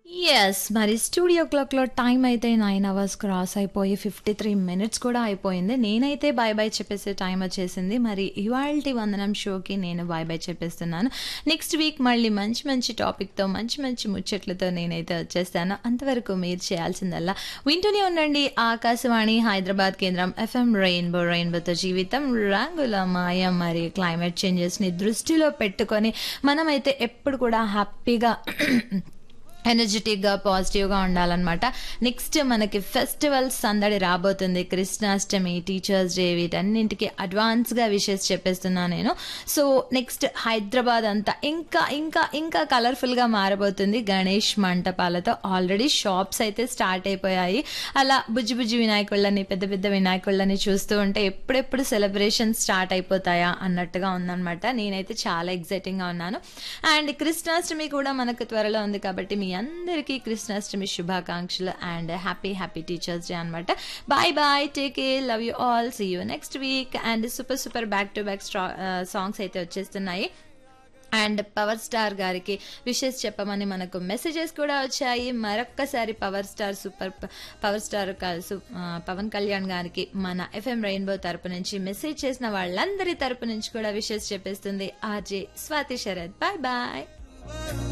Yes. మరి studio క్లాక్‌లో time అయితే 9 అవర్స్ క్రాస్ అయిపోయి 53 మినిట్స్ కూడా అయిపోయింది. నేనైతే బై బై చెప్పేసే టైం వచ్చేసింది. మరి ఇవాల్టి వందనం షోకి నేను బై బై చెప్పేస్తున్నాను. నెక్స్ట్ వీక్ మళ్ళీ మంచి మంచి టాపిక్‌తో మంచి మంచి ముచ్చట్లతో నేనైతే వచ్చేస్తాను. అంతవరకు మీరు చేయాల్సిందల్లా వింటూనే ఉండండి ఆకాశవాణి హైదరాబాద్ కేంద్రం ఎఫ్ఎం రెయిన్బో రెయిన్బోతో జీవితం రంగుల మాయ మరి క్లైమేట్ చేంజెస్‌ని దృష్టిలో పెట్టుకొని మనమైతే ఎప్పుడు కూడా హ్యాపీగా ఎనర్జెటిక్‌గా, పాజిటివ్‌గా ఉండాలనమాట. నెక్స్ట్ మనకి ఫెస్టివల్స్ సందడి రాబోతుంది. కృష్ణాష్టమి, టీచర్స్ డే వీటన్నింటికి అడ్వాన్స్‌గా విషెస్ చెప్పేస్తున్నా నేను. సో, నెక్స్ట్ హైదరాబాద్ అంతా ఇంకా ఇంకా ఇంకా కలర్‌ఫుల్‌గా మారబోతుంది గణేష్ మంటపాలతో. ఆల్రెడీ షాప్స్ అయితే స్టార్ట్ అయిపోయాయి. అలా బుజ్జి బుజ్జి వినాయకుళ్ళని, పెద్ద పెద్ద వినాయకుళ్ళని చూస్తూ ఉంటే ఎప్పుడెప్పుడు సెలబ్రేషన్స్ స్టార్ట్ అయిపోతాయా అన్నట్టుగా ఉందనమాట. నేనైతే చాలా ఎక్సైటింగ్‌గా ఉన్నాను. అండ్ కృష్ణాష్టమి కూడా మనకు త్వరలో ఉంది కాబట్టి మీ అందరికీ కృష్ణాష్టమి శుభాకాంక్షలు and happy happy teachers day అనమాట. Bye bye. Take care. Love you all. See you next week. And super super back to back స్ట్రా సాంగ్స్ అయితే వచ్చేస్తున్నాయి. అండ్ పవర్ స్టార్ గారికి విషెస్ చెప్పమని మనకు మెసేజెస్ కూడా వచ్చాయి. మరొక్కసారి power star super power star క- సు- ఆ, పవన్ కళ్యాణ్ గారికి మన ఎఫ్ఎం రెయిన్బో తరపు నుంచి మెసేజ్ చేసిన వాళ్ళందరి తరపు నుంచి కూడా విషెస్ చెప్పేస్తుంది RJ Swathi Sharath. Bye bye.